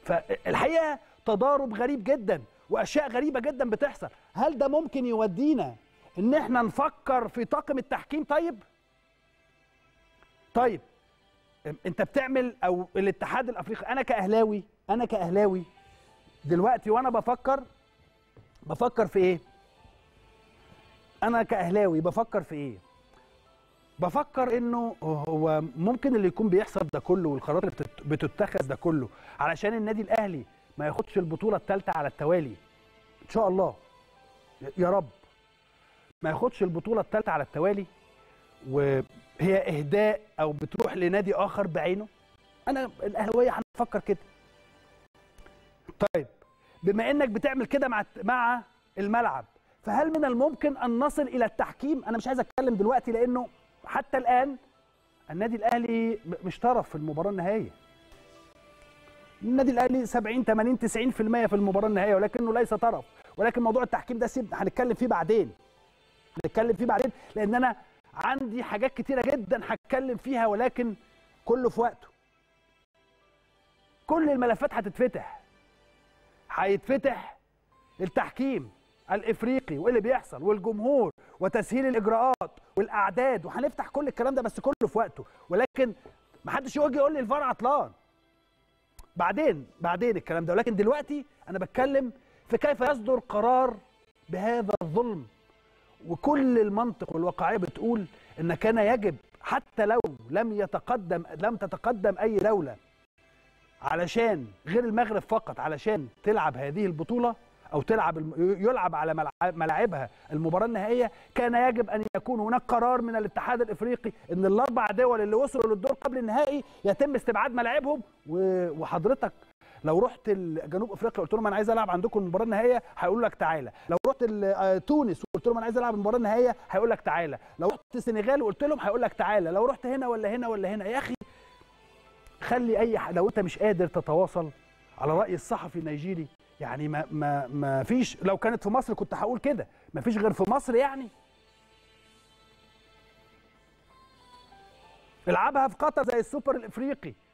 فالحقيقه تضارب غريب جدا واشياء غريبه جدا بتحصل هل ده ممكن يودينا ان احنا نفكر في طاقم التحكيم طيب طيب انت بتعمل او الاتحاد الافريقي انا كاهلاوي انا كاهلاوي دلوقتي وانا بفكر بفكر في ايه انا كاهلاوي بفكر في ايه بفكر انه هو ممكن اللي يكون بيحصل ده كله والقرارات اللي بتت- بتتخذ ده كله علشان النادي الاهلي ما ياخدش البطوله الثالثه على التوالي ان شاء الله يا رب ما ياخدش البطوله الثالثه على التوالي وهي اهداء او بتروح لنادي اخر بعينه انا الاهلاويه هنفكر كده طيب بما انك بتعمل كده مع مع الملعب فهل من الممكن ان نصل الى التحكيم انا مش عايز اتكلم دلوقتي لانه حتى الان النادي الاهلي م- مش طرف في المباراه النهائيه النادي الاهلي 70 80 90% في المباراه النهائيه ولكنه ليس طرف ولكن موضوع التحكيم ده سيب هنتكلم فيه بعدين هنتكلم فيه بعدين لان انا عندي حاجات كتيره جدا هتكلم فيها ولكن كله في وقته كل الملفات هتتفتح هيتفتح التحكيم الافريقي وايه اللي بيحصل والجمهور وتسهيل الاجراءات والاعداد وهنفتح كل الكلام ده بس كله في وقته ولكن ما حدش يجي يقول لي الفار عطلان بعدين بعدين الكلام ده ولكن دلوقتي انا بتكلم في كيف يصدر قرار بهذا الظلم وكل المنطق والواقعيه بتقول ان كان يجب حتى لو لم يتقدم لم تتقدم اي دوله علشان غير المغرب فقط علشان تلعب هذه البطوله او تلعب الم- يلعب على ملعب- ملاعبها المباراه النهائيه كان يجب ان يكون هناك قرار من الاتحاد الافريقي ان الاربع دول اللي وصلوا للدور قبل النهائي يتم استبعاد ملاعبهم و- وحضرتك لو رحت ال- جنوب افريقيا قلت لهم انا عايز العب عندكم المباراه النهائيه هيقولوا لك تعالى لو رحت ال- آه، تونس وقلت لهم انا عايز العب المباراه النهائيه هيقول لك تعالى لو رحت السنغال وقلت لهم هيقول لك تعالى لو رحت هنا ولا هنا ولا هنا يا اخي خلي اي ح... لو انت مش قادر تتواصل على راي الصحفي النيجيري يعني ما ما ما فيش لو كانت في مصر كنت هقول كده ما فيش غير في مصر يعني العبها في قطر زي السوبر الافريقي